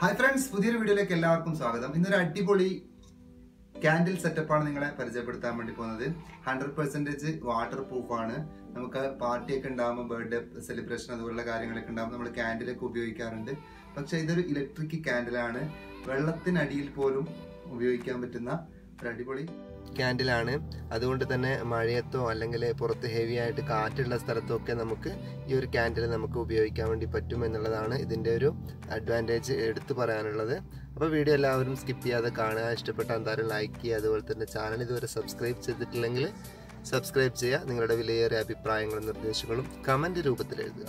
Hi friends പുതിയൊരു വീഡിയോയിലേക്ക് എല്ലാവർക്കും സ്വാഗതം ഇന്നൊരു അടിപൊളി ക്യാൻഡിൽ സെറ്റപ്പാണ് നിങ്ങളെ പരിചയപ്പെടുത്താൻ വേണ്ടി പോകുന്നത് ഹൺഡ്രഡ് പെർസെൻറ്റേജ് വാട്ടർ പ്രൂഫാണ് നമുക്ക് പാർട്ടിയൊക്കെ ഉണ്ടാകുമ്പോൾ ബർത്ത്ഡേ സെലിബ്രേഷൻ അതുപോലുള്ള കാര്യങ്ങളൊക്കെ ഉണ്ടാകുമ്പോൾ നമ്മൾ ക്യാൻഡിലൊക്കെ ഉപയോഗിക്കാറുണ്ട് പക്ഷേ ഇതൊരു ഇലക്ട്രിക് ക്യാൻഡിലാണ് വെള്ളത്തിനടിയിൽ പോലും ഉപയോഗിക്കാൻ പറ്റുന്ന ഒരു അടിപൊളി ക്യാൻഡിലാണ് അതുകൊണ്ട് തന്നെ മഴയത്തോ അല്ലെങ്കിൽ പുറത്ത് ഹെവി ആയിട്ട് കാറ്റുള്ള സ്ഥലത്തോ ഒക്കെ നമുക്ക് ഈ ഒരു ക്യാൻഡിൽ നമുക്ക് ഉപയോഗിക്കാൻ വേണ്ടി പറ്റും എന്നുള്ളതാണ് ഇതിൻ്റെ ഒരു അഡ്വാൻറ്റേജ് എടുത്തു പറയാനുള്ളത് അപ്പോൾ വീഡിയോ എല്ലാവരും സ്കിപ്പ് ചെയ്യാതെ കാണുക ഇഷ്ടപ്പെട്ട എന്തായാലും ലൈക്ക് ചെയ്യുക അതുപോലെ തന്നെ ചാനൽ ഇതുവരെ സബ്സ്ക്രൈബ് ചെയ്തിട്ടില്ലെങ്കിൽ സബ്സ്ക്രൈബ് ചെയ്യുക നിങ്ങളുടെ വിലയേറിയ അഭിപ്രായങ്ങളും നിർദ്ദേശങ്ങളും കമൻറ്റ് രൂപത്തിൽ എഴുതുക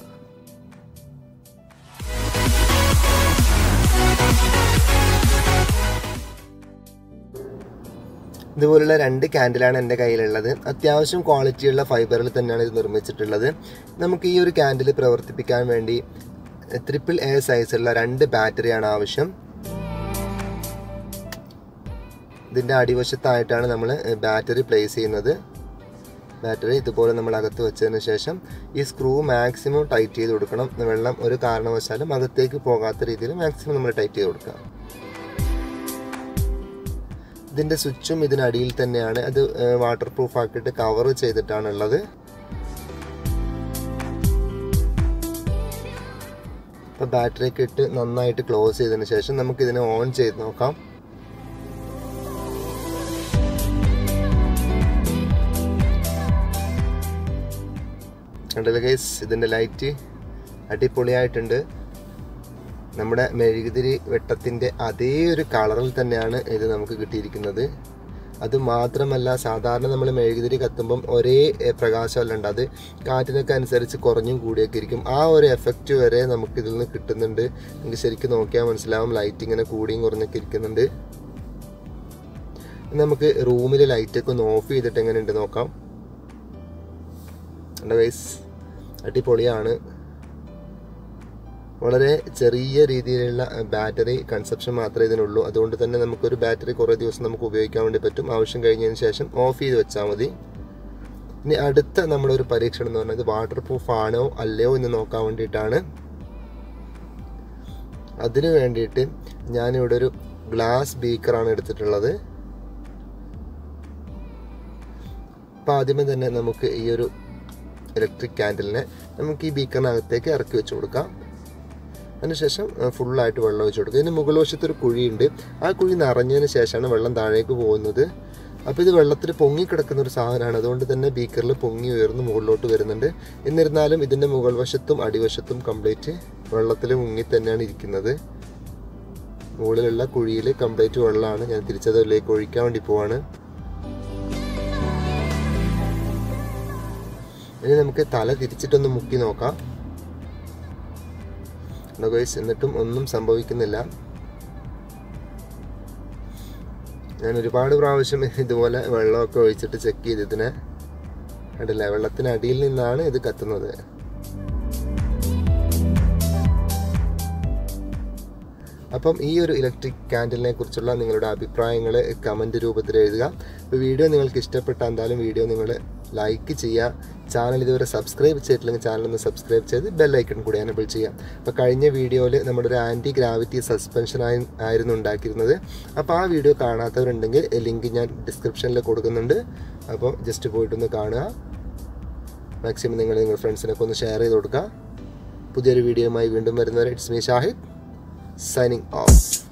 ഇതുപോലുള്ള രണ്ട് ക്യാൻഡിലാണ് എൻ്റെ കയ്യിലുള്ളത് അത്യാവശ്യം ക്വാളിറ്റിയുള്ള ഫൈബറിൽ തന്നെയാണ് ഇത് നിർമ്മിച്ചിട്ടുള്ളത് നമുക്ക് ഈ ഒരു ക്യാൻഡിൽ പ്രവർത്തിപ്പിക്കാൻ വേണ്ടി ട്രിപ്പിൾ എ സൈസുള്ള രണ്ട് ബാറ്ററിയാണ് ആവശ്യം ഇതിൻ്റെ അടിവശത്തായിട്ടാണ് നമ്മൾ ബാറ്ററി പ്ലേസ് ചെയ്യുന്നത് ബാറ്ററി ഇതുപോലെ നമ്മൾ അകത്ത് വെച്ചതിന് ശേഷം ഈ സ്ക്രൂ മാക്സിമം ടൈറ്റ് ചെയ്ത് കൊടുക്കണം വെള്ളം ഒരു കാരണവശാലും അകത്തേക്ക് പോകാത്ത രീതിയിൽ മാക്സിമം നമ്മൾ ടൈറ്റ് ചെയ്ത് കൊടുക്കുക ഇതിൻ്റെ സ്വിച്ചും ഇതിനടിയിൽ തന്നെയാണ് അത് വാട്ടർ പ്രൂഫ് ആക്കിയിട്ട് കവർ ചെയ്തിട്ടാണ് ഉള്ളത് അപ്പോൾ ബാറ്ററി ഒക്കെ ഇട്ട് നന്നായിട്ട് ക്ലോസ് ചെയ്തതിന് ശേഷം നമുക്ക് ഇതിനെ ഓൺ ചെയ്ത് നോക്കാം കണ്ടല്ലോ ഗൈസ് ഇതിൻ്റെ ലൈറ്റ് അടിപൊളിയായിട്ടുണ്ട് നമ്മുടെ മെഴുകുതിരി വെട്ടത്തിൻ്റെ അതേ ഒരു കളറിൽ തന്നെയാണ് ഇത് നമുക്ക് കിട്ടിയിരിക്കുന്നത് അത് മാത്രമല്ല സാധാരണ നമ്മൾ മെഴുകുതിരി കത്തുമ്പം ഒരേ പ്രകാശമല്ല ഉണ്ട് അത് കാറ്റിനൊക്കെ അനുസരിച്ച് കുറഞ്ഞും കൂടിയൊക്കെ ഇരിക്കും ആ ഒരു എഫക്റ്റ് വരെ നമുക്ക് ഇതിൽ നിന്ന് കിട്ടുന്നുണ്ട് നിങ്ങൾക്ക് ശരിക്കും നോക്കിയാൽ മനസ്സിലാവും ലൈറ്റ് ഇങ്ങനെ കൂടിയും കുറഞ്ഞൊക്കെ ഇരിക്കുന്നുണ്ട് നമുക്ക് റൂമിൽ ലൈറ്റൊക്കെ ഒന്ന് ഓഫ് ചെയ്തിട്ട് എങ്ങനെയുണ്ട് നോക്കാം വൈസ് അടിപൊളിയാണ് വളരെ ചെറിയ രീതിയിലുള്ള ബാറ്ററി കൺസപ്ഷൻ മാത്രമേ ഇതിനുള്ളൂ അതുകൊണ്ട് തന്നെ നമുക്കൊരു ബാറ്ററി കുറേ ദിവസം നമുക്ക് ഉപയോഗിക്കാൻ വേണ്ടി പറ്റും ആവശ്യം കഴിഞ്ഞതിന് ശേഷം ഓഫ് ചെയ്ത് വെച്ചാൽ മതി ഇനി അടുത്ത നമ്മുടെ ഒരു പരീക്ഷണം എന്ന് പറയുന്നത് വാട്ടർ പ്രൂഫ് ആണോ അല്ലയോ എന്ന് നോക്കാൻ വേണ്ടിയിട്ടാണ് അതിനു വേണ്ടിയിട്ട് ഞാനിവിടെ ഒരു ഗ്ലാസ് ബീക്കറാണ് എടുത്തിട്ടുള്ളത് അപ്പോൾ ആദ്യമേ തന്നെ നമുക്ക് ഈ ഒരു ഇലക്ട്രിക് ക്യാൻഡലിനെ നമുക്ക് ഈ ബീക്കറിനകത്തേക്ക് ഇറക്കി വെച്ച് കൊടുക്കാം അതിനുശേഷം ഫുള്ളായിട്ട് വെള്ളം ഒഴിച്ച് കൊടുക്കുക ഇതിന് മുകൾ വശത്ത് ഒരു കുഴിയുണ്ട് ആ കുഴി നിറഞ്ഞതിന് ശേഷമാണ് വെള്ളം താഴേക്ക് പോകുന്നത് അപ്പോൾ ഇത് വെള്ളത്തിൽ പൊങ്ങിക്കിടക്കുന്ന ഒരു സാധനമാണ് അതുകൊണ്ട് തന്നെ ബീക്കറിൽ പൊങ്ങി ഉയർന്ന് മുകളിലോട്ട് വരുന്നുണ്ട് എന്നിരുന്നാലും ഇതിൻ്റെ മുകൾ വശത്തും അടിവശത്തും കംപ്ലീറ്റ് വെള്ളത്തിൽ മുങ്ങി തന്നെയാണ് ഇരിക്കുന്നത് മുകളിലുള്ള കുഴിയിൽ കംപ്ലീറ്റ് വെള്ളമാണ് ഞാൻ തിരിച്ചതിലേക്ക് ഒഴിക്കാൻ വേണ്ടി പോവാണ് ഇനി നമുക്ക് തല തിരിച്ചിട്ടൊന്ന് മുക്കി നോക്കാം ഗൈസ് എന്നിട്ടും ഒന്നും സംഭവിക്കുന്നില്ല ഞാൻ ഒരുപാട് പ്രാവശ്യം ഇതുപോലെ വെള്ളമൊക്കെ ഒഴിച്ചിട്ട് ചെക്ക് ചെയ്ത് ഇതിനെ കണ്ടില്ല വെള്ളത്തിനടിയിൽ നിന്നാണ് ഇത് കത്തുന്നത് അപ്പം ഈ ഒരു ഇലക്ട്രിക് ക്യാൻഡലിനെ കുറിച്ചുള്ള നിങ്ങളുടെ അഭിപ്രായങ്ങൾ കമൻറ്റ് രൂപത്തിൽ എഴുതുക അപ്പോൾ വീഡിയോ നിങ്ങൾക്ക് ഇഷ്ടപ്പെട്ട എന്തായാലും വീഡിയോ നിങ്ങൾ ലൈക്ക് ചെയ്യുക ചാനൽ ഇതുവരെ സബ്സ്ക്രൈബ് ചെയ്തിട്ടില്ലെങ്കിൽ ചാനൽ ഒന്ന് സബ്സ്ക്രൈബ് ചെയ്ത് ബെല്ലൈക്കൺ കൂടി എനബിൾ ചെയ്യാം അപ്പോൾ കഴിഞ്ഞ വീഡിയോയിൽ നമ്മുടെ ഒരു ആൻറ്റി ഗ്രാവിറ്റി സസ്പെൻഷൻ ആയി ആയിരുന്നു ഉണ്ടാക്കിയിരുന്നത് അപ്പോൾ ആ വീഡിയോ കാണാത്തവരുണ്ടെങ്കിൽ ലിങ്ക് ഞാൻ ഡിസ്ക്രിപ്ഷനിൽ കൊടുക്കുന്നുണ്ട് അപ്പോൾ ജസ്റ്റ് പോയിട്ടൊന്ന് കാണുക മാക്സിമം നിങ്ങൾ നിങ്ങളുടെ ഫ്രണ്ട്സിനൊക്കെ ഒന്ന് ഷെയർ ചെയ്ത് കൊടുക്കുക പുതിയൊരു വീഡിയോയുമായി വീണ്ടും വരുന്നവരെ it's me Shahid signing off.